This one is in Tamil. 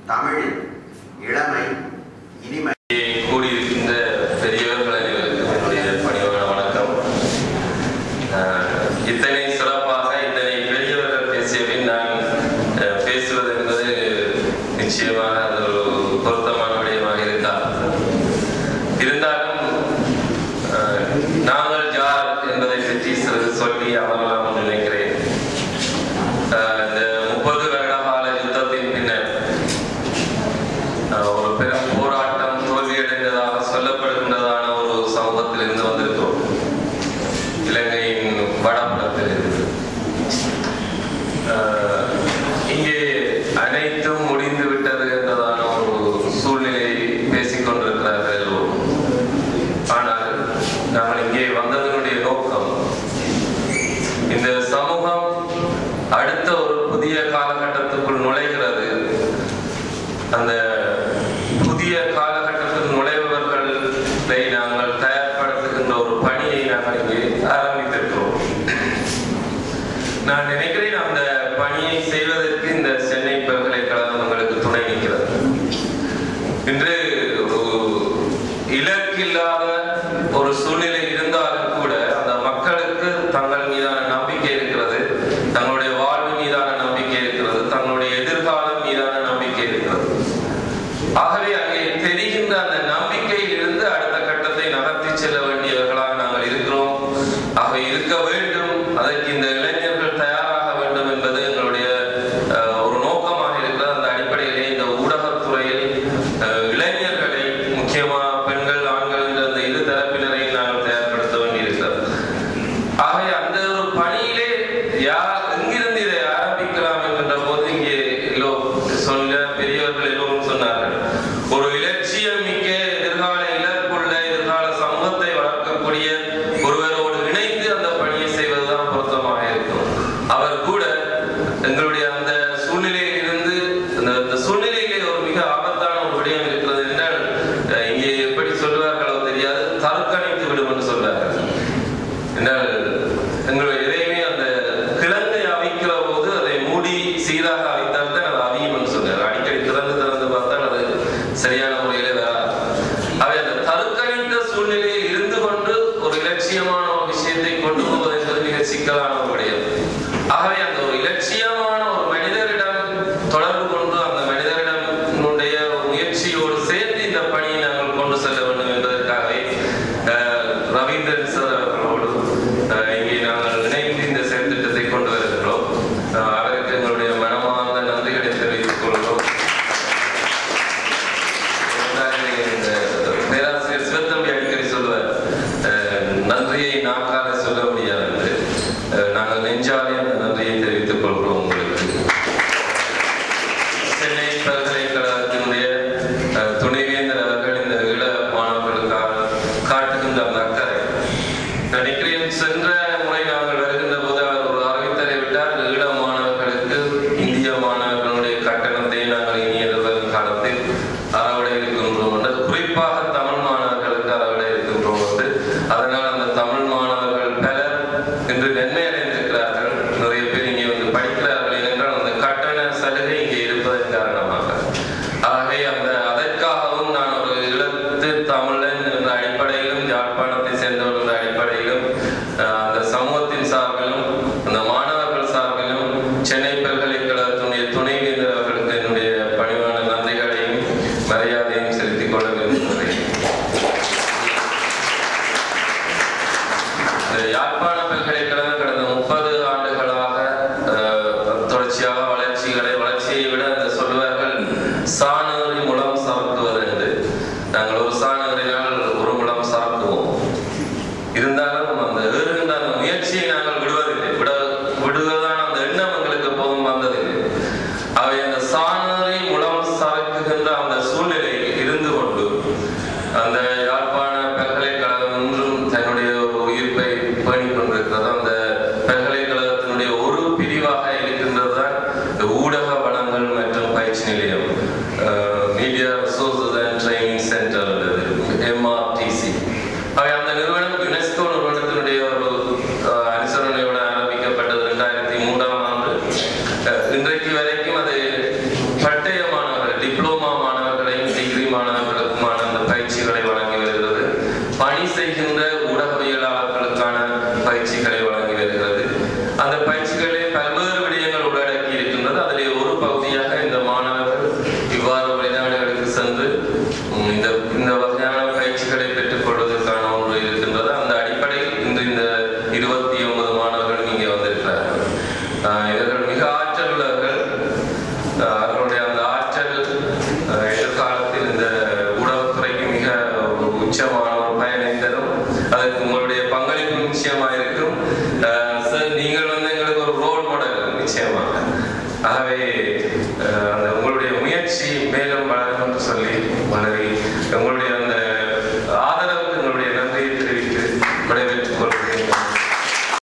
தமிழில் இளமை இனிமை இங்கே கூடியிருக்கின்ற பெரியவர்கள் அனைவருக்கும் என்னுடைய பணிவான வணக்கம் அஹ், இத்தனை சிறப்பாக இத்தனை பெரியவர்கள் பேசிய பின் நான் அஹ், பேசுவது என்பது நிச்சயமாக அது ஒரு பொருத்தமான விடயமாக இருக்காது இருந்தாலும் அஹ், நாங்கள் யார் என்பதை பற்றி சிறிது சொல்லி அமரலாம் என்று நினைக்கிறேன் அஹ், இந்த முப்பது வருட கால யுத்தத்தின் பின்னர் அஹ் ஒரு பெரும் போராட்டம் தோல்வியடைந்ததாக சொல்லப்படுகின்றதான ஒரு சமூகத்தில் இருந்து வந்திருக்கிறோம் இலங்கையின் வடபுறத்தில் இருந்து அஹ் இங்கே அனைத்தும் முடிந்து விட்டது என்றதான ஒரு சூழ்நிலையை பேசிக் கொண்டிருக்கிறார்கள் எல்லோரும். ஆனால் நாங்கள் இங்கே வந்ததனுடைய நோக்கம் இந்த சமூகம் அடுத்த ஒரு புதிய காலகட்டத்துக்குள் நுழைகிறது அந்த புதிய காலகட்டத்தில் நுழைபவர்களை நாங்கள் தயார்படுத்துகின்ற ஒரு பணியை நாங்கள் இங்கே ஆரம்பித்திருக்கிறோம் நான் நினைக்கிறேன் அந்த பணியை செய்வதற்கு இந்த சென்னை பல்கலைக்கழகம் எங்களுக்கு துணை நிற்கிறது இன்று ஒரு இலக்கில்லாத ஒரு சூழ்நிலை இருந்தாலும் கூட அந்த மக்களுக்கு தங்கள் மீதான நம்பிக்கை இருக்கிறது தங்களுடைய வாழ்வு மீதான நம்பிக்கை இருக்கிறது தங்களுடைய எதிர்காலம் மீதான நம்பிக்கை இருக்கிறது ஆகவே அங்கே தெரிகின்ற அந்த நம்பிக்கையில் இருந்து அடுத்த கட்டத்தை நகர்த்தி செல்ல வேண்டியவர்களாக நாங்கள் இருக்கிறோம் ஆக இருக்க வேண்டும் அதற்கு இந்த இளைஞர்கள் தயாராக வேண்டும் என்பது எங்களுடைய அஹ், ஒரு நோக்கமாக இருக்கிறது அந்த அடிப்படையிலே இந்த ஊடகத்துறையில் அஹ், இளைஞர்களை முக்கியமாக பெண்கள் ஆண்கள் என்ற அந்த இரு தரப்பினரையும் நாங்கள் தயார்படுத்த வேண்டியிருக்கிறது ஆகவே அந்த ஒரு பணியிலே யார் எங்கிருந்து இதை ஆரம்பிக்கலாம் என்கின்ற போது இங்கே எல்லோ சொல்ல பெரியவர்கள் எல்லோரும் சொன்னார்கள் ஒரு இலட்சியம் மிக்க எதிர்கால இலக்குள்ள எதிர்கால சமூகத்தை வளர்க்கக்கூடிய ஒருவரோடு இணைந்து அந்த பணியை செய்வதுதான் பொருத்தமாக இருக்கும் அவர் கூட எங்களுடைய அந்த சூழ்நிலையில் இருந்து அந்த அந்த சூழ்நிலையிலே ஒரு மிக ஆபத்தான ஒரு விடயம் இருக்கிறது என்றால் அஹ், இங்கே எப்படி சொல்வார்களோ தெரியாது தற்கணித்து விடும் என்று சொல்வார்கள் என்றால் எங்களுடைய எதையுமே அந்த கிழங்கை அவிக்கிற போது அதை மூடி சீராக அவித்தால் தான் அது அவியும் என்று சொன்னார் அடிக்கடி திறந்து திறந்து பார்த்தால் அது சரியான முறையிலே வராது அவை அந்த தற்கணித்த சூழ்நிலையில் இருந்து கொண்டு ஒரு இலட்சியமான ஒரு விஷயத்தை கொண்டு போவது என்பது மிக சிக்கலான ஒரு விடயம் ஆகவே அந்த ஒரு இலட்சியமான ஒரு மனிதரிடம் தொடர்பு கொண்டு அந்த மனிதரிடமுடைய ஒரு முயற்சியோடு சேர்ந்து இந்த பணியை நாங்கள் கொண்டு செல்ல வேண்டும் என்பதற்காகவே அஹ், ரவீந்திரன் சார் அவர்களோடு அஹ், இங்கே நாங்கள் இணைந்து இந்த செயல்திட்டத்தை கொண்டு வருகிறோம் அஹ், அவருக்கு எங்களுடைய மனமார்ந்த நன்றிகளை தெரிவித்துக் கொள்கிறோம் இந்த பேராசிரியர் சிவத்தம்பி அடிக்கடி சொல்லுவார் அஹ், நன்றியை நாக்கால சொல்ல முடியாது என்று. அஹ், நாங்கள் நெஞ்சாலே அந்த நன்றியை தெரிவித்துக் கொள்கிறோம் உங்களுக்கு சென்னை பல்கலைக்கழகத்தினுடைய அஹ், துணைவேந்தர் அவர்கள் இந்த ஈழ மாணவர்களுக்காக காட்டுகின்ற அந்த அக்கறை நினைக்கிறேன் சென்ற முறை நாங்கள் வருகின்ற போது அவர் ஒரு அறிவித்தலை விட்டார் ஈழ மாணவர்களுக்கு இந்திய மாணவர்களுடைய கட்டணத்தை நாங்கள் இனி எதிர்வரும் காலத்தில் அறவிட இருக்கின்றோம் என்று குறிப்பாக தமிழ் மாணவர்களுக்கு அறவிட இருக்கின்றோம் என்று அதனால் அந்த தமிழ் மாணவர்கள் பலர் இன்று நன்மை அடைந்திருக்கிறார்கள் நிறைய பேர் இங்கே வந்து படிக்கிறார்கள் அந்த பயிற்சிகளே பல்வேறு விடயங்கள் உள்ளடக்கி இருக்கின்றது அதிலே ஒரு பகுதியாக இந்த மாணவர்கள் இவ்வாறு வெளிநாடுகளுக்கு சென்று உம், இந்த இந்த வகையான பயிற்சிகளை பெற்றுக் கொள்வதற்கான ஒன்று இருக்கின்றது அந்த அடிப்படையில் இன்று இந்த இருபத்தி ஒன்பது மாணவர்கள் இங்கே வந்திருக்கிறார்கள் ஆஹ் இவர்கள் மிக ஆற்றல் உள்ளவர்கள் ஆஹ் அவர்களுடைய அந்த ஆற்றல் ஆஹ் எதிர்காலத்தில் இந்த ஊடகத்துறைக்கு மிக ஒரு உச்சமான ஒரு பயனை தரும் அதற்கு உங்களுடைய பங்களிப்பு நிச்சயமா இருக்கும் ஆஹ் சார் நீங்கள் வந்து எங்களுக்கு ஒரு ரோல் மாடல் நிச்சயமாக ஆகவே